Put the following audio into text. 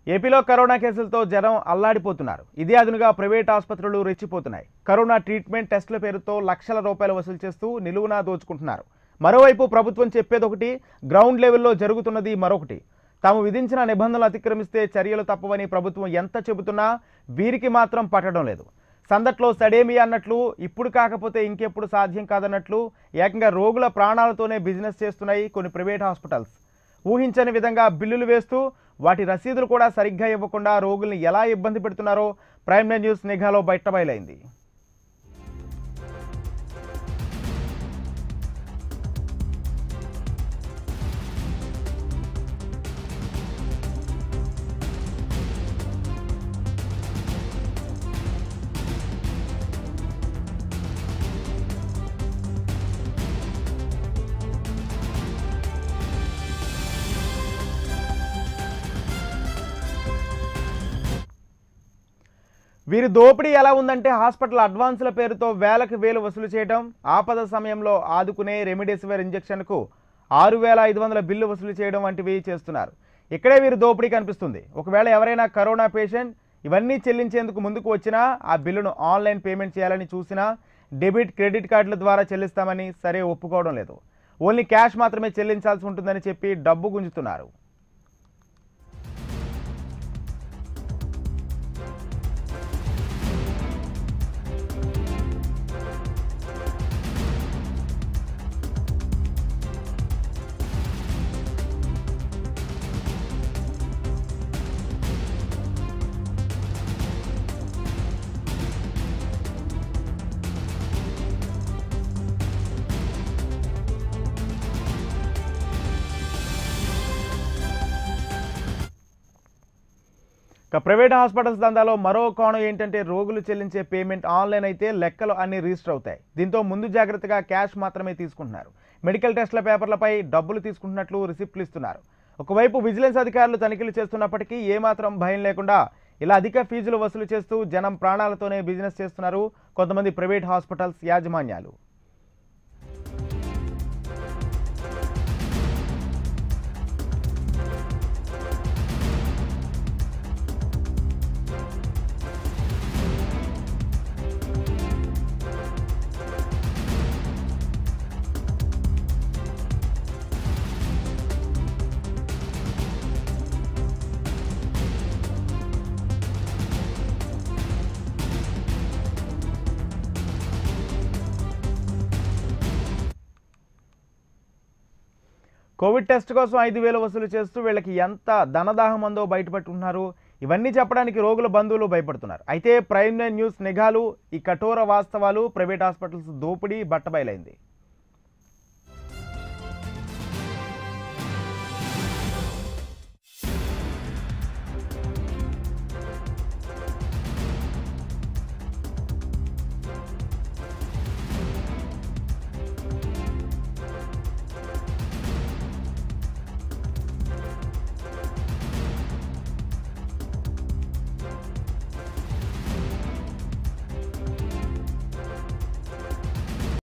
ఏపీలో కరోనా కేసులతో జనం అల్లాడిపోతున్నారు ఇదే అదునుగా ప్రైవేట్ ఆసుపత్రులు రెచ్చిపోతున్నాయి కరోనా ట్రీట్మెంట్ టెస్టుల పేరుతో లక్షల రూపాయలు వసూలు చేస్తూ నిలువునా దోచుకుంటున్నారు మరోవైపు ప్రభుత్వం చెప్పేదొకటి గ్రౌండ్ లెవెల్లో జరుగుతున్నది మరొకటి తాము విధించిన నిబంధనలు అతిక్రమిస్తే చర్యలు తప్పవని ప్రభుత్వం ఎంత చెబుతున్నా వీరికి మాత్రం పట్టడం లేదు సందట్లో సడేమి అన్నట్లు ఇప్పుడు కాకపోతే ఇంకెప్పుడు సాధ్యం కాదన్నట్లు ఏకంగా రోగుల ప్రాణాలతోనే బిజినెస్ చేస్తున్నాయి కొన్ని ప్రైవేట్ హాస్పిటల్స్ ఊహించని విధంగా బిల్లులు వేస్తూ వాటి రసీదులు కూడా సరిగ్గా ఇవ్వకుండా రోగుల్ని ఎలా ఇబ్బంది పెడుతున్నారో ప్రైమ్ నైన్ న్యూస్ నిఘాలో బయటబయలైంది వీరి దోపిడీ ఎలా ఉందంటే హాస్పిటల్ అడ్వాన్సుల పేరుతో వేలకు వేలు వసూలు చేయడం ఆపద సమయంలో ఆదుకునే రెమిడెసివిర్ ఇంజెక్షన్కు ఆరు వేల ఐదు వందల బిల్లు వసూలు చేయడం వంటివి చేస్తున్నారు ఇక్కడే వీరి దోపిడీ కనిపిస్తుంది ఒకవేళ ఎవరైనా కరోనా పేషెంట్ ఇవన్నీ చెల్లించేందుకు ముందుకు వచ్చినా ఆ బిల్లును ఆన్లైన్ పేమెంట్ చేయాలని చూసినా డెబిట్ క్రెడిట్ కార్డుల ద్వారా చెల్లిస్తామని సరే ఒప్పుకోవడం లేదు ఓన్లీ క్యాష్ మాత్రమే చెల్లించాల్సి ఉంటుందని చెప్పి డబ్బు గుంజుతున్నారు ఇక ప్రైవేట్ హాస్పిటల్స్ దందాలో మరో కోణం ఏంటంటే రోగులు చెల్లించే పేమెంట్ ఆన్లైన్ అయితే లెక్కలు అన్ని రిజిస్టర్ అవుతాయి దీంతో ముందు జాగ్రత్తగా క్యాష్ మాత్రమే తీసుకుంటున్నారు మెడికల్ టెస్టుల పేపర్లపై డబ్బులు తీసుకుంటున్నట్లు రిసిప్ట్లు ఇస్తున్నారు ఒకవైపు విజిలెన్స్ అధికారులు తనిఖీలు చేస్తున్నప్పటికీ ఏమాత్రం భయం లేకుండా ఇలా అధిక ఫీజులు వసూలు చేస్తూ జనం ప్రాణాలతోనే బిజినెస్ చేస్తున్నారు కొంతమంది ప్రైవేట్ హాస్పిటల్స్ యాజమాన్యాలు కోవిడ్ టెస్ట్ కోసం ఐదు వేలు వసూలు చేస్తూ వీళ్ళకి ఎంత ధనదాహం ఉందో బయటపెట్టుకుంటున్నారు ఇవన్నీ చెప్పడానికి రోగుల బంధువులు భయపడుతున్నారు అయితే ప్రైమ్ నైన్ న్యూస్ నిఘాలు ఈ కఠోర వాస్తవాలు ప్రైవేట్ హాస్పిటల్స్ దోపిడీ బట్టబయలైంది